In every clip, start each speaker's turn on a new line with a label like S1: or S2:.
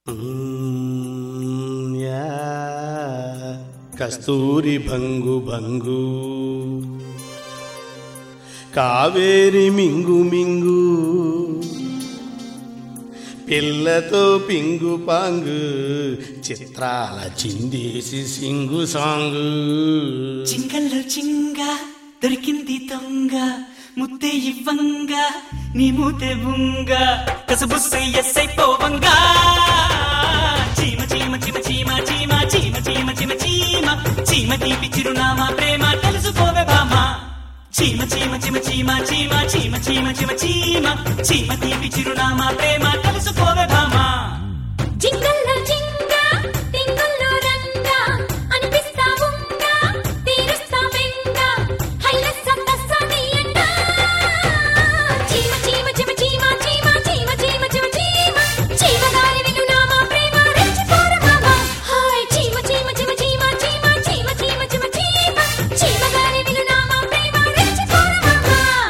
S1: మ్మ్, yeah. కస్తూరి భంగు భంగు కావేరి మింగు మింగు పిల్లతో పింగు పాంగు చిత్రాల చిందేసి Singh song
S2: చింగల్లో చింగ దొరికింది దొంగ ముత్తే ఇవ్వంగ నీ మూతే బుంగ కసబుస్సై ఎస్సై పోవంగా చీమ చీమ చీమ చీమ చీమ చీమ చీమ చీమ చీమ చీమ తీపి చిరునామా ప్రేమ తెలుసుకోవే బామా చీమ చీమ చీమ చీమ చీమ చీమ చీమ చీమ చీమ చీమ తీపి చిరునామా ప్రేమ తెలుసుకోవే బామా
S3: జింగల్లో జింగ టింగుల్లో రంగ అనిపిస్తా ఉంగ తీరుస్తా వెంగ హైలెస్స తస్సనియంగ చీమ చీమ చీమ చీమ చీమ చీమ చీమ చీమ చీమ చీమ గారి విలునామా ప్రేమ రెచ్చిపోర మామ హాయ్ చీమ చీమ చీమ చీమ చీమ చీమ చీమ చీమ చీమ చీమ గారి విలునామా ప్రేమ రెచ్చిపోర మామ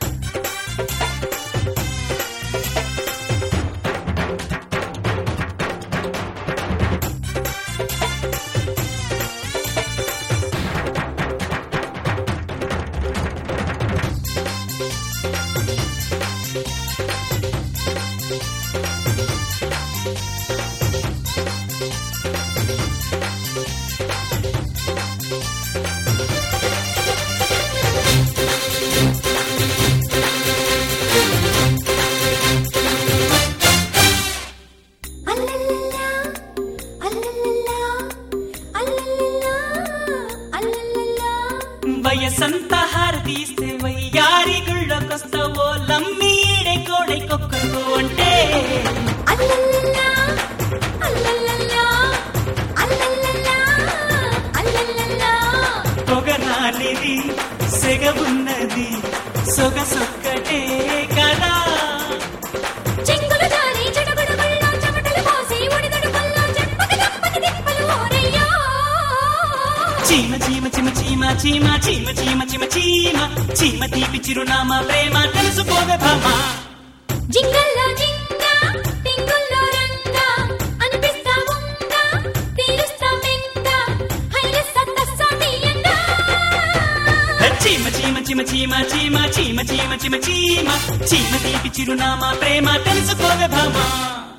S3: అల్లల్లల్లా అల్లల్లల్లా అల్లల్లల్లా అల్లల్లల్లా
S2: వయసంత హారతీస్తే వయ్యారి గుళ్ళకొస్తావో లమ్మీడే కోడై కొక్కరు అంటే
S3: అల్లల్లల్లా అల్లల్లల్లా అల్లల్లల్లా అల్లల్లల్లా
S2: పొగనాలిది సెగవున్నది సొగసొక్కటే కదా
S3: చెంగులు జారి చెడగొడగొల్లో చెమటలు పోసి ఒడిదొడు పల్లో చెప్పక తప్పక తిప్పలు ఓరయ్యో
S2: చీమ చీమ చీమ చీమ చీమ చీమ చీమ చీమ చీమ చీమ తీపి చిరునామా ప్రేమ తెలుసుకోవే భామా
S3: జింగల్లో జింగ టింగుల్లో రంగ అనిపిస్తా ఉంగ తీరుస్తా మెంగ హైలెస్స తస్సనియంగ
S2: చీమ చీమ చీమ చీమ చీమ చీమ చీమ చీమ చీమ చీమ తీపి చిరునామా ప్రేమ తెలుసుకోవే భామా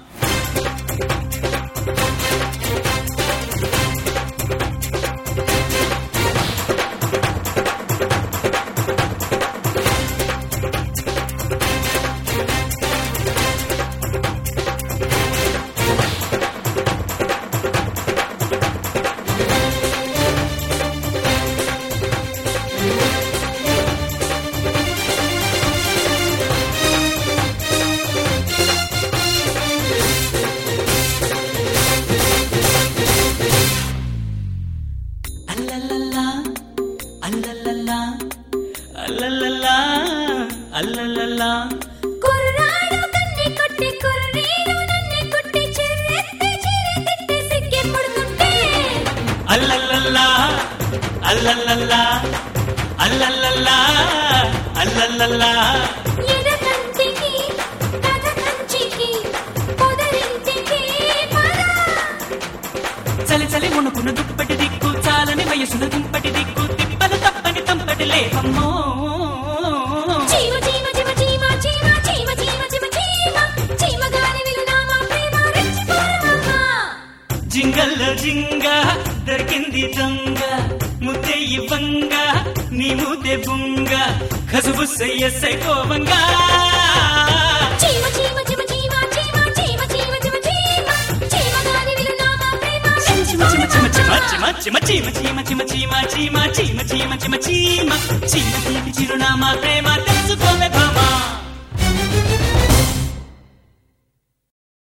S2: అల్లల్లల్లా అల్లల్లల్లా అల్లల్లల్లా అల్లల్లల్లా
S3: కుర్రాడు కన్నె కొట్టి కుర్రీడు నన్నె కొట్టి చిర్రెత్తి చిరెత్తి సిక్కి పడుతుంటే
S2: అల్లల్లల్లా అల్లల్లల్లా అల్లల్లల్లా అల్లల్లల్లా
S3: ఎడ కంటికి కథ కంచికి పొదరింటికి పద
S2: చలి చలి మునుకును దుప్పటి దిక్కు చాలని వయసున దుంపటి దిక్కు తిప్పలు తప్పని తంపటి లేహమ్మో
S3: చీమ చీమ చీమ చీమ చీమ చీమ చీమ చీమ చీమ చీమ గాలి విలునామా ప్రేమ రెచ్చిపోరమమ్మా
S2: జింగల్లో జింగ దొరికింది దొంగ ముద్దే ఇవ్వంగ నీ ముద్దే బుంగ కసుబుస్సై ఎస్సై కోవంగా
S3: చీమ చీమ చీమ చీమ చీమ చీమ చీమ చీమ చీమ చీమ గాలి విలునామా ప్రేమ
S2: చిమ చిమ చిమ చిమ చిమ చిమ చిమ చిమ చిమ చిమ చిమ చిమ చిమ చిమ చిమ చీమ తీపి చిరునామా ప్రేమ తెలుసుకోవే భామా